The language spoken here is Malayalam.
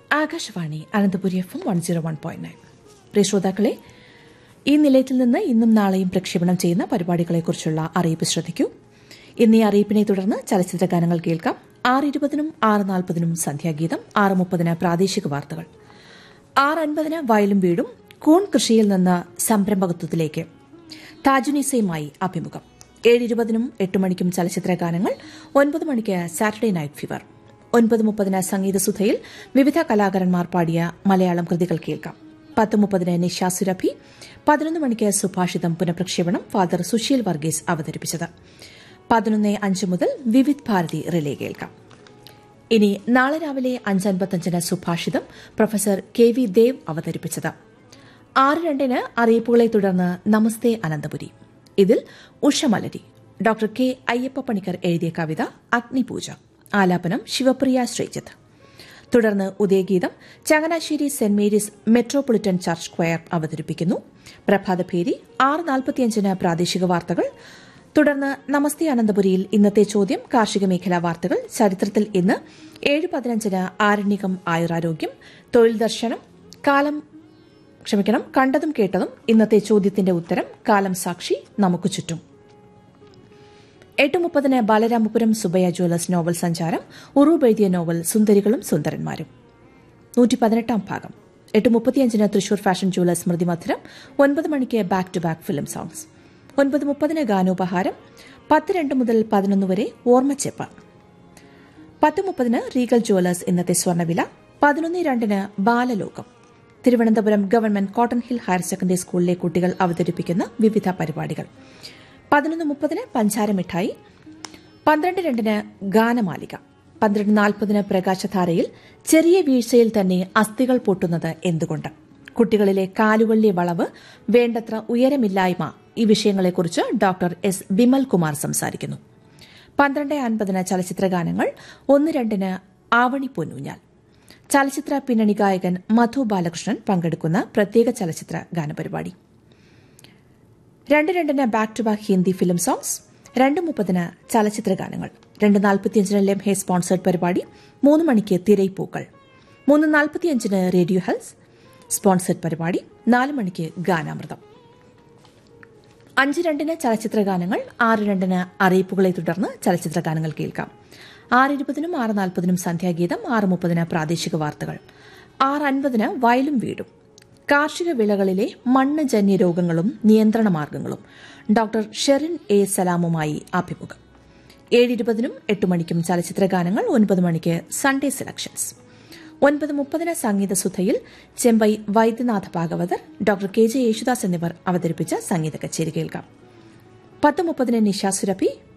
Akashvani Ananthapuri F M one zero one point nine പ്രിയ ശ്രോതാക്കളെ ഈ നിലയത്തിൽ നിന്ന് ഇന്നും നാളെയും പ്രക്ഷേപണം ചെയ്യുന്ന പരിപാടികളെക്കുറിച്ചുള്ള അറിയിപ്പ് ശ്രദ്ധിക്കൂ ഇന്ന് ഈ അറിയിപ്പിനെ തുടർന്ന് ചലച്ചിത്ര ഗാനങ്ങൾ കേൾക്കാം ആറ് ഇരുപതിനും ആറ് നാൽപ്പതിനും സന്ധ്യാഗീതം ആറ് മുപ്പതിന് പ്രാദേശിക വാർത്തകൾ ആറ് അൻപതിന് വയലും വീടും കൂൺ കൃഷിയിൽ നിന്ന് സംരംഭകത്വത്തിലേക്ക് താജുനീസയുമായി അഭിമുഖം ഏഴ് ഇരുപതിനും എട്ട് മണിക്കും ചലച്ചിത്ര ഗാനങ്ങൾ ഒൻപത് മണിക്ക് സാറ്റർഡേ നൈറ്റ് ഫീവർ ഒൻപത് മുപ്പതിന് സംഗീതസുധയിൽ വിവിധ കലാകാരന്മാർ പാടിയ മലയാളം കൃതികൾ കേൾക്കാം പത്ത് മുപ്പതിന് നിഷ സുരഭി പതിനൊന്ന് മണിക്ക് സുഭാഷിതം പുനഃപ്രക്ഷേപണം ഫാദർ സുശീൽ വർഗീസ് അവതരിപ്പിച്ചത് പതിനൊന്ന് അഞ്ച് മുതൽ വിവിധ് ഭാരതി റിലേ കേൾക്കാം ഇനി നാളെ രാവിലെ അഞ്ചൻപത്തഞ്ചിന് സുഭാഷിതം പ്രൊഫസർ കെ വി ദേവ് അവതരിപ്പിച്ചത് ആറ് രണ്ടിന് അറിയിപ്പുകളെ തുടർന്ന് നമസ്തേ അനന്തപുരി ഇതിൽ ഉഷമലരി ഡോക്ടർ കെ അയ്യപ്പ പണിക്കർ എഴുതിയ കവിത അഗ്നിപൂജ ആലാപനം ശിവപ്രിയ ശ്രീജിത്ത് തുടർന്ന് ഉദയഗീതം ചങ്ങനാശ്ശേരി സെന്റ് മേരീസ് മെട്രോപൊളിറ്റൻ ചർച്ച് സ്ക്വയർ അവതരിപ്പിക്കുന്നു പ്രഭാതഭേരി ആറ് നാൽപ്പത്തിയഞ്ചിന് പ്രാദേശിക വാർത്തകൾ തുടർന്ന് നമസ്തേ അനന്തപുരിയിൽ ഇന്നത്തെ ചോദ്യം കാർഷിക മേഖലാ വാർത്തകൾ ചരിത്രത്തിൽ ഇന്ന് ഏഴ് പതിനഞ്ചിന് ആരണ്യകം ആയുരാരോഗ്യം തൊഴിൽ ദർശനം കാലം ക്ഷമിക്കണം കണ്ടതും കേട്ടതും ഇന്നത്തെ ചോദ്യത്തിന്റെ ഉത്തരം കാലം സാക്ഷി നമുക്ക് ചുറ്റും എട്ട് മുപ്പതിന് ബാലരാമപുരം സുബയ്യ ജ്വല്ലേഴ്സ് നോവൽ സഞ്ചാരം ഉറൂബ് എഴുതിയ നോവൽ സുന്ദരികളും സുന്ദരന്മാരും നൂറ്റി പതിനെട്ടാം ഭാഗം എട്ട് മുപ്പത്തിയഞ്ചിന് തൃശൂർ ഫാഷൻ ജ്വല്ലേഴ്സ് സ്മൃതി മധുരം ഒൻപത് മണിക്ക് back to back film songs ഒൻപത് മുപ്പതിന് ഗാനോപഹാരം പത്ത് രണ്ട് മുതൽ പതിനൊന്ന് വരെ ഓർമ്മച്ചെപ്പ് പത്ത് മുപ്പതിന് റീഗൽ ജ്വല്ലേഴ്സ് ഇന്നത്തെ സ്വർണ്ണവില പതിനൊന്ന് രണ്ടിന് ബാലലോകം Thiruvananthapuram government cotton hill higher secondary സ്കൂളിലെ കുട്ടികൾ അവതരിപ്പിക്കുന്ന വിവിധ പരിപാടികൾ പതിനൊന്ന് മുപ്പതിന് പഞ്ചാര മിഠായി പന്ത്രണ്ട് രണ്ടിന് ഗാനമാലിക പന്ത്രണ്ട് നാൽപ്പതിന് പ്രകാശധാരയിൽ ചെറിയ വീഴ്ചയിൽ തന്നെ അസ്ഥികൾ പൊട്ടുന്നത് എന്തുകൊണ്ട് കുട്ടികളിലെ കാലുകളിലെ വളവ് വേണ്ടത്ര ഉയരമില്ലായ്മ ഈ വിഷയങ്ങളെക്കുറിച്ച് ഡോക്ടർ എസ് ബിമൽ കുമാർ സംസാരിക്കുന്നു പന്ത്രണ്ട് അൻപതിന് ചലച്ചിത്ര ഗാനങ്ങൾ ഒന്ന് രണ്ടിന് ആവണി പൊന്നൂഞ്ഞാൽ ചലച്ചിത്ര പിന്നണി ഗായകൻ മധു ബാലകൃഷ്ണൻ പങ്കെടുക്കുന്ന പ്രത്യേക ചലച്ചിത്ര ഗാനപരിപാടി രണ്ട് രണ്ടിന് back to back Hindi film songs രണ്ട് മുപ്പതിന് ചലച്ചിത്ര ഗാനങ്ങൾ രണ്ട് നാൽപ്പത്തിയഞ്ചിന് ലെംഹെ സ്പോൺസേഡ് പരിപാടി മൂന്ന് മണിക്ക് തിരൈപ്പൂക്കൾ മൂന്ന് നാൽപ്പത്തിയഞ്ചിന് റേഡിയോ ഹെൽസ് സ്പോൺസേഡ് പരിപാടി നാല് മണിക്ക് ഗാനാമൃതം അഞ്ച് രണ്ടിന് ചലച്ചിത്ര ഗാനങ്ങൾ ആറ് രണ്ടിന് അറിയിപ്പുകളെ തുടർന്ന് ചലച്ചിത്ര ഗാനങ്ങൾ കേൾക്കാം ആറ് ഇരുപതിനും ആറ് നാൽപ്പതിനും സന്ധ്യാഗീതം ആറ് മുപ്പതിന് പ്രാദേശിക വാർത്തകൾ ആറ് അൻപതിന് വയലും വീടും കാർഷിക വിളകളിലെ മണ്ണ് ജന്യ രോഗങ്ങളും നിയന്ത്രണ മാർഗങ്ങളും ഡോക്ടർ ഷെറിൻ എ സലാമുമായി അഭിമുഖം ഏഴ് ഇരുപതിനും എട്ട് മണിക്കും ചലച്ചിത്ര ഗാനങ്ങൾ ഒൻപത് മണിക്ക് സൺഡേ സെലക്ഷൻസ് ഒൻപത് മുപ്പതിന് സംഗീതസുധയിൽ Chembai Vaidyanatha Bhagavathar doctor K J Yesudas എന്നിവർ അവതരിപ്പിച്ച സംഗീത കച്ചേരി കേൾക്കാം പത്ത് മുപ്പതിന് നിശാസുരഭി